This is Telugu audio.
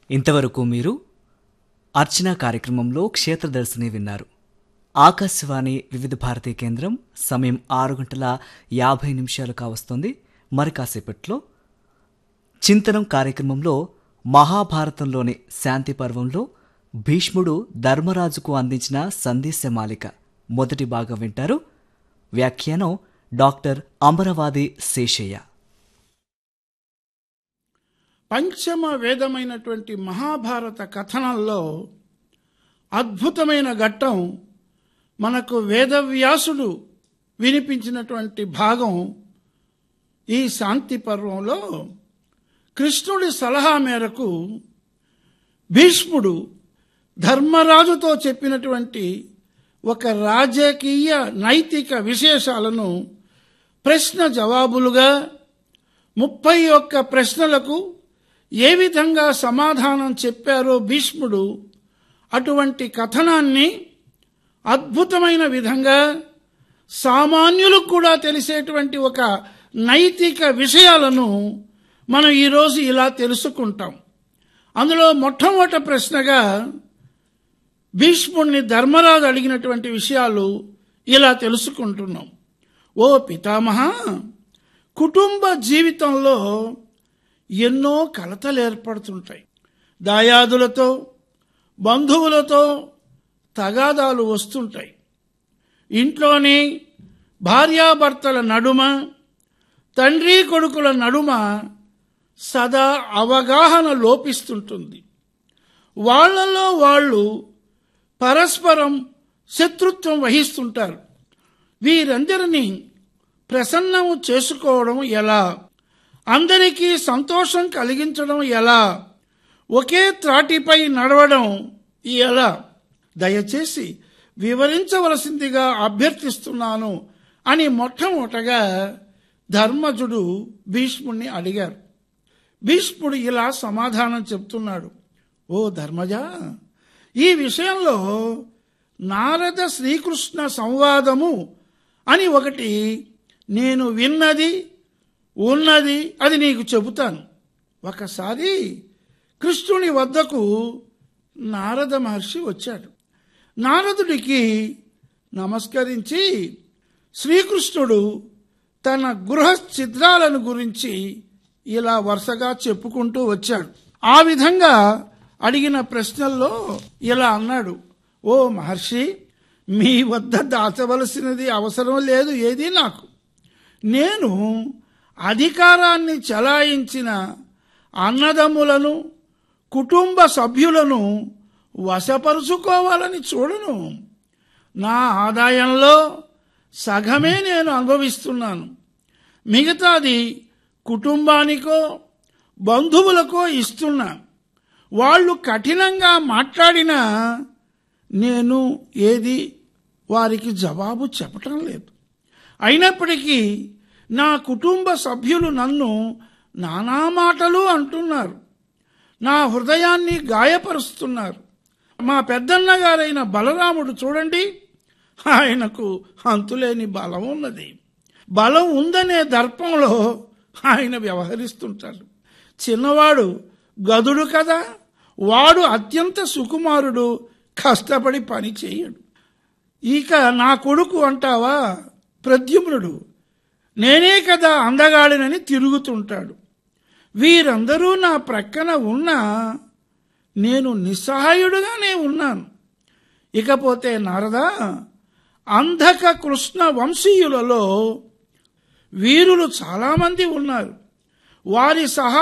ఇంతవరకు మీరు అర్చన కార్యక్రమంలో క్షేత్రదర్శిని విన్నారు ఆకాశవాణి వివిధ భారతీ కేంద్రం సమయం ఆరు గంటల యాభై నిమిషాలు కావస్తుంది మరి కాసేపట్లో చింతనం కార్యక్రమంలో మహాభారతంలోని శాంతి పర్వంలో భీష్ముడు ధర్మరాజుకు అందించిన సందేశమాలిక మొదటి భాగం వింటారు వ్యాఖ్యానం డాక్టర్ అమరవాది శేషయ్య పంచమ వేదమైనటువంటి మహాభారత కథనంలో అద్భుతమైన ఘట్టం మనకు వేదవ్యాసుడు వినిపించినటువంటి భాగం ఈ శాంతి పర్వంలో కృష్ణుడి సలహా మేరకు భీష్ముడు ధర్మరాజుతో చెప్పినటువంటి ఒక రాజకీయ నైతిక విశేషాలను ప్రశ్న జవాబులుగా ముప్పై ఒక్క ప్రశ్నలకు ఏ విధంగా సమాధానం చెప్పారో భీష్ముడు అటువంటి కథనాన్ని అద్భుతమైన విధంగా సామాన్యులకు కూడా తెలిసేటువంటి ఒక నైతిక విషయాలను మనం ఈరోజు ఇలా తెలుసుకుంటాం అందులో మొట్టమొదటి ప్రశ్నగా భీష్ముడిని ధర్మరాజు అడిగినటువంటి విషయాలు ఇలా తెలుసుకుంటున్నాం ఓ పితామహ కుటుంబ జీవితంలో ఎన్నో కలతలు ఏర్పడుతుంటాయి దాయాదులతో బంధువులతో తగాదాలు వస్తుంటాయి ఇంట్లోని భార్యాభర్తల నడుమ తండ్రి కొడుకుల నడుమ సదా అవగాహన లోపిస్తుంటుంది వాళ్లలో వాళ్ళు పరస్పరం శత్రుత్వం వహిస్తుంటారు వీరందరినీ ప్రసన్నము చేసుకోవడం ఎలా అందరికీ సంతోషం కలిగించడం ఎలా ఒకే త్రాటిపై నడవడం ఎలా దయచేసి వివరించవలసిందిగా అభ్యర్థిస్తున్నాను అని మొట్టమొదటగా ధర్మజుడు భీష్ముణ్ణి అడిగారు భీష్ముడు ఇలా సమాధానం చెప్తున్నాడు ఓ ధర్మజ ఈ విషయంలో నారద శ్రీకృష్ణ సంవాదము అని ఒకటి నేను విన్నది ఉన్నది అది నీకు చెబుతాను ఒకసారి కృష్ణుని వద్దకు నారద మహర్షి వచ్చాడు నారదుడికి నమస్కరించి శ్రీకృష్ణుడు తన గృహ చిత్రాలను గురించి ఇలా వరుసగా చెప్పుకుంటూ వచ్చాడు ఆ విధంగా అడిగిన ప్రశ్నల్లో ఇలా అన్నాడు ఓ మహర్షి మీ వద్ద దాచవలసినది అవసరం లేదు ఏది నాకు నేను అధికారాన్ని చలాయించిన అన్నదమ్ములను కుటుంబ సభ్యులను వశపరుచుకోవాలని చూడను నా ఆదాయంలో సగమే నేను అనుభవిస్తున్నాను మిగతాది కుటుంబానికో బంధువులకో ఇస్తున్నా వాళ్ళు కఠినంగా మాట్లాడినా నేను ఏది వారికి జవాబు చెప్పటం లేదు అయినప్పటికీ నా కుటుంబ సభ్యులు నన్ను నానా మాటలు అంటున్నారు నా హృదయాన్ని గాయపరుస్తున్నారు మా పెద్దన్న గారైన బలరాముడు చూడండి ఆయనకు అంతులేని బలం ఉన్నది బలం ఉందనే దర్పంలో ఆయన వ్యవహరిస్తుంటాడు చిన్నవాడు గదుడు కదా వాడు అత్యంత సుకుమారుడు కష్టపడి పని చేయడు ఇక నా కొడుకు అంటావా ప్రద్యుమ్నుడు నేనే కదా అందగాడినని తిరుగుతుంటాడు వీరందరూ నా ప్రక్కన ఉన్నా నేను నిస్సహాయుడుగానే ఉన్నాను ఇకపోతే నారదా అంధక కృష్ణ వంశీయులలో వీరులు చాలామంది ఉన్నారు వారి సహా